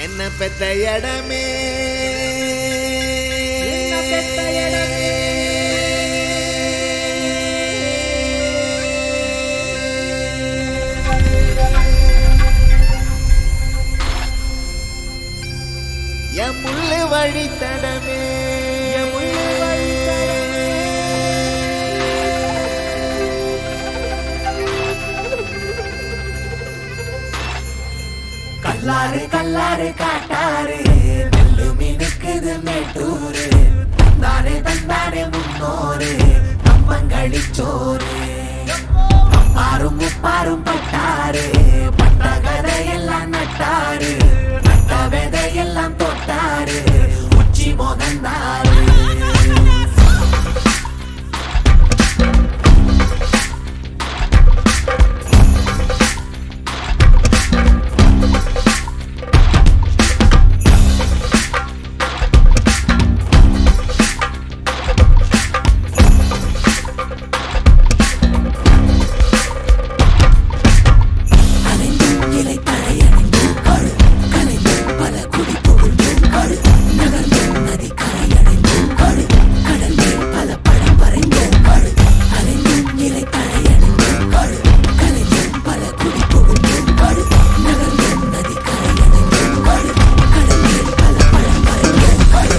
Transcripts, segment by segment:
என்ன பெத்த இடமே என்ன பெத்த இடமே. என் முள்ளு வழித்தடமே என் முள்ளு வழித்தடமே. கல்லாறு கல்லாறு காட்டாறு நெல்லு மினுக்குது மேட்டூரு தானே தந்தானே முன்னோரு கம்பங்களிச்சோறு அப்பாரும் முப்பாரும் பட்டாரு பட்ட கதையெல்லாம் நட்டாரு நட்ட விதையெல்லாம் தொட்டாரு உச்சி மோகந்தாரு அலைந்தும் இலை தழையடைந்தும் கழு கலைந்தும் பல குடி புகுந்தும் கழு நகர்ந்தும் நதி கரையடைந்தும் கழு கடல் மேல் பல படம் வரைந்தும் கழு அலைந்தும் இலை தழையடைந்தும் கழு கலைந்தும் பல குடி புகுந்தும் கழு நகர்ந்தும் நதி கரையடைந்தும் கழு கடல் மேல் பல படம் வரைந்தும் கழு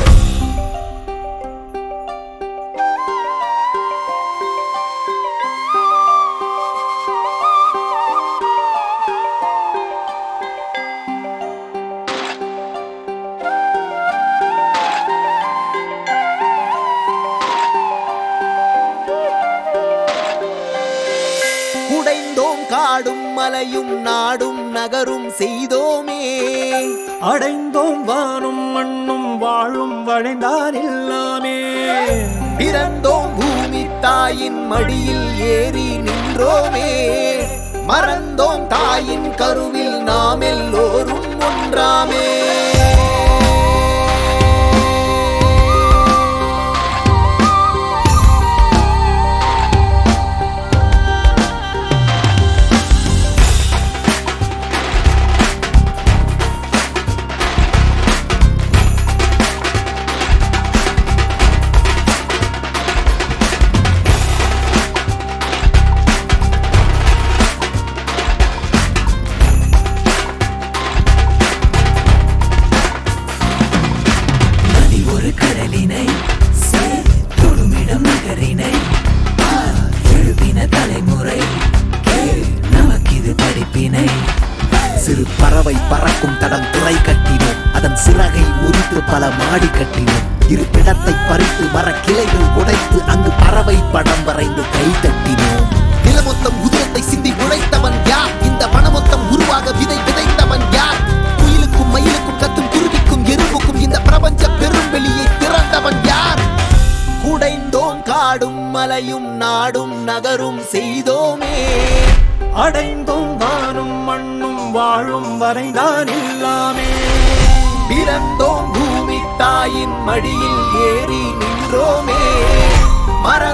குடைந்தோம் காடும் மலையும் நாடும் நகரும் செய்தோமே அடைந்தோம் வானும் மண்ணும் வாழும் வளைந்தான் எல்லாமே பிறந்தோம் பூமி தாயின் மடியில் ஏறி நின்றோமே மறந்தோம் தாயின் கருவில் நாம் எல்லோரும் ஒன்றாமே நதி ஒரு கடலினை சேர் தொடுமிடம் நகரினை பார் எழுப்பின தலைமுறை கேள் நமக்கிது படிப்பினை சிறு பறவை பறக்கும் தடம் துறை கட்டினோம் அதன் சிறகை முறித்து பல மாடி கட்டினோம் இருப்பிடத்தை பறித்து மர கிளைகள் உடைத்து அங்கு பறவை படம் வரைந்து கை தட்டினோம் நிலமொத்தம் உதிரத்தை சிந்தி உழைத்தவன் யார் இந்த வனமொத்தம் உருவாக விதை விதைத்தவன் யார் குயிலுக்கும் மயிலுக்கும் கத்தும் குருவிக்கும் எறும்புக்கும் இந்த பிரபஞ்ச பெரும் வெளியை திறந்தவன் யார் குடைந்தோம் காடும் மலையும் நாடும் நகரும் செய்தோமே அடைந்தோம் வானும் மண்ணும் வாழும் வரைதான் எல்லாமே பிறந்தோம் பூமி தாயின் மடியில் ஏறி நின்றோமே மற